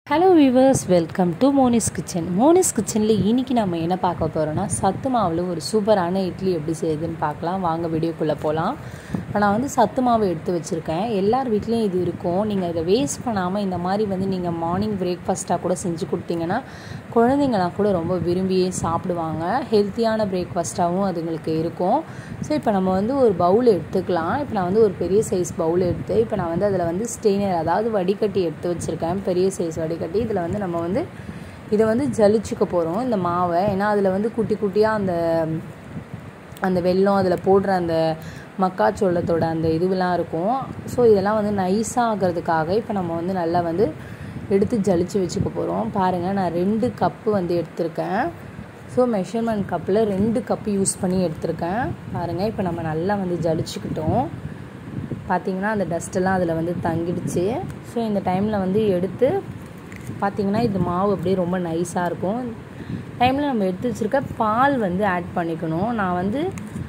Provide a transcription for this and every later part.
hello viewers welcome to Moni's kitchen Moni's கிச்சனில் இன்றைக்கி நம்ம என்ன பார்க்க போகிறோன்னா சத்து மாவில் ஒரு சூப்பரான இட்லி எப்படி செய்யுதுன்னு பார்க்கலாம் வாங்க வீடியோக்குள்ளே போகலாம் இப்போ நான் வந்து சத்து மாவு எடுத்து வச்சுருக்கேன் எல்லார் வீட்லேயும் இது இருக்கும் நீங்கள் இதை வேஸ்ட் பண்ணாமல் இந்த மாதிரி வந்து நீங்கள் மார்னிங் பிரேக்ஃபாஸ்ட்டாக கூட செஞ்சு கொடுத்தீங்கன்னா குழந்தைங்களாம் கூட ரொம்ப விரும்பியே சாப்பிடுவாங்க ஹெல்த்தியான பிரேக்ஃபாஸ்ட்டாகவும் அதுங்களுக்கு இருக்கும் ஸோ இப்போ நம்ம வந்து ஒரு பவுல் எடுத்துக்கலாம் இப்போ நான் வந்து ஒரு பெரிய சைஸ் பவுல் எடுத்து இப்போ நான் வந்து அதில் வந்து ஸ்டெயினர் அதாவது வடிகட்டி எடுத்து வச்சுருக்கேன் பெரிய சைஸ் வடிகட்டி இதில் வந்து நம்ம வந்து இதை வந்து ஜலிச்சுக்க போகிறோம் இந்த மாவை ஏன்னா அதில் வந்து குட்டி குட்டியாக அந்த அந்த வெல்லம் அதில் போடுற அந்த மக்காச்சோளத்தோட அந்த இதுவெல்லாம் இருக்கும் ஸோ இதெல்லாம் வந்து நைஸாக ஆகிறதுக்காக இப்போ நம்ம வந்து நல்லா வந்து எடுத்து ஜலிச்சு வச்சுக்க போகிறோம் பாருங்கள் நான் ரெண்டு கப்பு வந்து எடுத்திருக்கேன் ஸோ மெஷர்மெண்ட் கப்பில் ரெண்டு கப்பு யூஸ் பண்ணி எடுத்திருக்கேன் பாருங்கள் இப்போ நம்ம நல்லா வந்து ஜலிச்சுக்கிட்டோம் பார்த்திங்கன்னா அந்த டஸ்ட்டெல்லாம் அதில் வந்து தங்கிடுச்சு ஸோ இந்த டைமில் வந்து எடுத்து பார்த்திங்கன்னா இது மாவு அப்படியே ரொம்ப நைஸாக இருக்கும் டைமில் நம்ம எடுத்து வச்சுருக்க பால் வந்து ஆட் பண்ணிக்கணும் நான் வந்து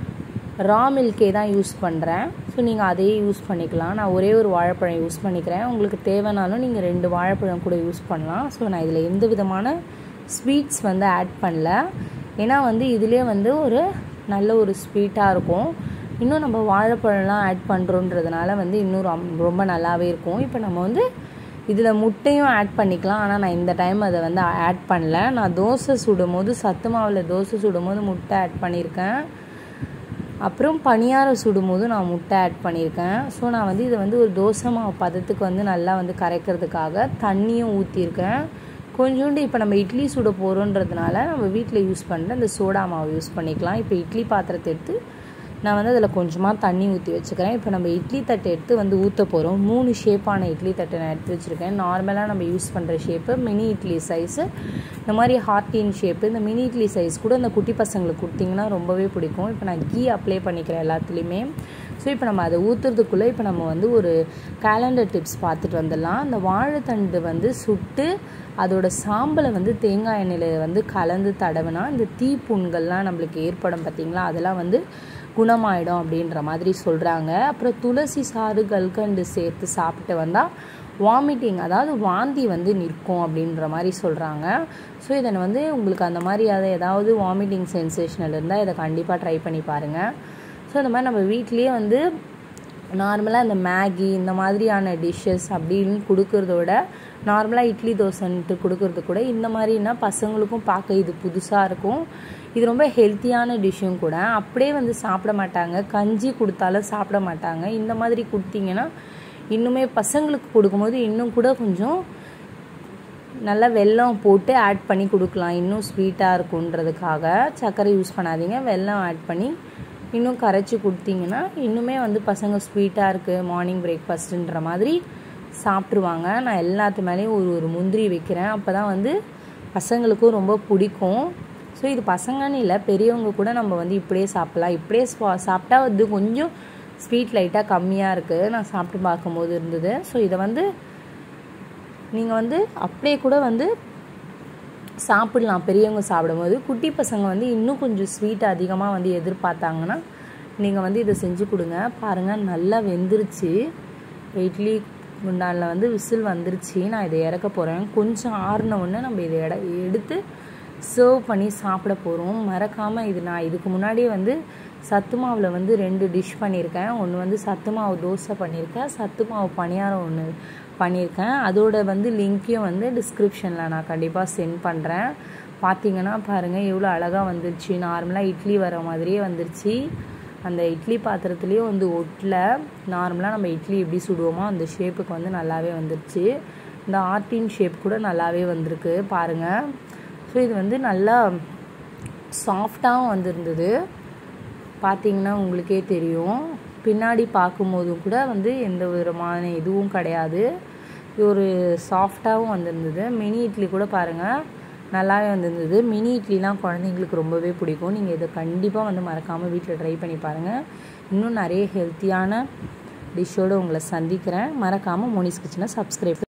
ரா மில்கே தான் யூஸ் பண்ணுறேன் ஸோ நீங்கள் அதையே யூஸ் பண்ணிக்கலாம் நான் ஒரே ஒரு வாழைப்பழம் யூஸ் பண்ணிக்கிறேன் உங்களுக்கு தேவைனாலும் நீங்கள் ரெண்டு வாழைப்பழம் கூட யூஸ் பண்ணலாம் ஸோ நான் இதில் எந்த விதமான ஸ்வீட்ஸ் வந்து ஆட் பண்ணல ஏன்னா வந்து இதிலே வந்து ஒரு நல்ல ஒரு ஸ்வீட்டாக இருக்கும் இன்னும் நம்ம வாழைப்பழம்லாம் ஆட் பண்ணுறோன்றதுனால வந்து இன்னும் ரொம்ப நல்லாவே இருக்கும் இப்போ நம்ம வந்து இதில் முட்டையும் ஆட் பண்ணிக்கலாம் ஆனால் நான் இந்த டைம் அதை வந்து ஆட் பண்ணல நான் தோசை சுடும் போது சத்து மாவில் தோசை சுடும் போது முட்டை ஆட் பண்ணியிருக்கேன் அப்புறம் பணியாரம் சுடும் போது நான் முட்டை ஆட் பண்ணியிருக்கேன் ஸோ நான் வந்து இதை வந்து ஒரு தோசை மாவு பதத்துக்கு வந்து நல்லா வந்து கரைக்கிறதுக்காக தண்ணியும் ஊற்றிருக்கேன் கொஞ்சோண்டு இப்போ நம்ம இட்லி சுட போகிறோன்றதுனால நம்ம வீட்டில் யூஸ் பண்ணுற இந்த சோடா மாவு யூஸ் பண்ணிக்கலாம் இப்போ இட்லி பாத்திரத்தை எடுத்து நான் வந்து அதில் கொஞ்சமாக தண்ணி ஊற்றி வச்சுக்கிறேன் இப்போ நம்ம இட்லி தட்டை எடுத்து வந்து ஊற்ற போகிறோம் மூணு ஷேப்பான இட்லி தட்டை நான் எடுத்து வச்சுருக்கேன் நார்மலாக நம்ம யூஸ் பண்ணுற ஷேப்பு மினி இட்லி சைஸு இந்த மாதிரி ஹார்டின் ஷேப்பு இந்த மினி இட்லி சைஸ் கூட இந்த குட்டி பசங்களுக்கு கொடுத்திங்கன்னா ரொம்பவே பிடிக்கும் இப்போ நான் கீ அப்ளை பண்ணிக்கிறேன் எல்லாத்துலேயுமே ஸோ இப்போ நம்ம அதை ஊற்றுறதுக்குள்ளே இப்போ நம்ம வந்து ஒரு கேலண்டர் டிப்ஸ் பார்த்துட்டு வந்துடலாம் அந்த வாழைத்தண்டு வந்து சுட்டு அதோட சாம்பலை வந்து தேங்காய் எண்ணெயில் வந்து கலந்து தடவினா இந்த தீப்புண்கள்லாம் நம்மளுக்கு ஏற்படும் பார்த்திங்களா அதெல்லாம் வந்து குணமாயிடும் அப்படின்ற மாதிரி சொல்கிறாங்க அப்புறம் துளசி சாறு கல்கண்டு சேர்த்து சாப்பிட்டு வந்தால் வாமிட்டிங் அதாவது வாந்தி வந்து நிற்கும் அப்படின்ற மாதிரி சொல்கிறாங்க ஸோ இதை வந்து உங்களுக்கு அந்த மாதிரி அதை ஏதாவது வாமிட்டிங் சென்சேஷனல் இருந்தால் இதை கண்டிப்பாக ட்ரை பண்ணி பாருங்கள் ஸோ இந்த மாதிரி நம்ம வீட்லேயே வந்து நார்மலாக இந்த மேகி இந்த மாதிரியான டிஷ்ஷஸ் அப்படின்னு கொடுக்கறத விட நார்மலாக இட்லி தோசைன்ட்டு கொடுக்கறது கூட இந்த மாதிரினா பசங்களுக்கும் பார்க்க இது புதுசாக இருக்கும் இது ரொம்ப ஹெல்த்தியான டிஷ்ஷும் கூட அப்படியே வந்து சாப்பிட மாட்டாங்க கஞ்சி கொடுத்தாலும் சாப்பிட மாட்டாங்க இந்த மாதிரி கொடுத்தீங்கன்னா இன்னுமே பசங்களுக்கு கொடுக்கும்போது இன்னும் கூட கொஞ்சம் நல்லா வெல்லம் போட்டு ஆட் பண்ணி கொடுக்கலாம் இன்னும் ஸ்வீட்டாக இருக்குன்றதுக்காக சர்க்கரை யூஸ் பண்ணாதீங்க வெல்லம் ஆட் பண்ணி இன்னும் கரைச்சி கொடுத்தீங்கன்னா இன்னுமே வந்து பசங்க ஸ்வீட்டாக இருக்குது மார்னிங் பிரேக்ஃபாஸ்ட்டுன்ற மாதிரி சாப்பிட்ருவாங்க நான் எல்லாத்து மேலேயும் ஒரு ஒரு முந்திரி வைக்கிறேன் அப்போ தான் வந்து பசங்களுக்கும் ரொம்ப பிடிக்கும் ஸோ இது பசங்கன்னு இல்லை பெரியவங்க கூட நம்ம வந்து இப்படியே சாப்பிட்லாம் இப்படியே சாப்பிட்டா வந்து கொஞ்சம் ஸ்வீட் லைட்டாக கம்மியாக இருக்குது நான் சாப்பிட்டு பார்க்கும்போது இருந்தது ஸோ இதை வந்து நீங்கள் வந்து அப்படியே கூட வந்து சாப்பிடலாம் பெரியவங்க சாப்பிடும்போது குட்டி பசங்க வந்து இன்னும் கொஞ்சம் ஸ்வீட் அதிகமாக வந்து எதிர்பார்த்தாங்கன்னா நீங்கள் வந்து இதை செஞ்சு கொடுங்க பாருங்கள் நல்லா வெந்துருச்சு இட்லி குண்டானில் வந்து விசில் வந்துருச்சு நான் இதை இறக்க போகிறேன் கொஞ்சம் ஆறின உடனே நம்ம இதை எட எடுத்து சர்வ் பண்ணி சாப்பிட போகிறோம் மறக்காமல் இது நான் இதுக்கு முன்னாடியே வந்து சத்து மாவில் வந்து ரெண்டு டிஷ் பண்ணியிருக்கேன் ஒன்று வந்து சத்து மாவு தோசை பண்ணியிருக்கேன் சத்து மாவு பணியாரம் ஒன்று பண்ணியிருக்கேன் அதோட வந்து லிங்க்கையும் வந்து டிஸ்கிரிப்ஷனில் நான் கண்டிப்பாக சென்ட் பண்ணுறேன் பார்த்தீங்கன்னா பாருங்கள் எவ்வளோ அழகாக வந்துருச்சு நார்மலாக இட்லி வர மாதிரியே வந்துருச்சு அந்த இட்லி பாத்திரத்துலேயும் வந்து ஒட்டில் நார்மலாக நம்ம இட்லி எப்படி சுடுவோமோ அந்த ஷேப்புக்கு வந்து நல்லாவே வந்துருச்சு இந்த ஆர்டின் ஷேப் கூட நல்லாவே வந்திருக்கு பாருங்கள் ஸோ இது வந்து நல்லா சாஃப்டாகவும் வந்திருந்தது பார்த்திங்கன்னா உங்களுக்கே தெரியும் பின்னாடி பார்க்கும்போதும் கூட வந்து எந்த விதமான இதுவும் கிடையாது இது ஒரு சாஃப்டாகவும் வந்திருந்தது மினி இட்லி கூட பாருங்கள் நல்லாவே வந்திருந்தது மினி இட்லிலாம் குழந்தைங்களுக்கு ரொம்பவே பிடிக்கும் நீங்கள் இதை கண்டிப்பாக வந்து மறக்காமல் வீட்டில் ட்ரை பண்ணி பாருங்கள் இன்னும் நிறைய ஹெல்த்தியான டிஷ்ஷோடு உங்களை சந்திக்கிறேன் மறக்காமல் மோனிஸ் கிச்சனை சப்ஸ்கிரைப்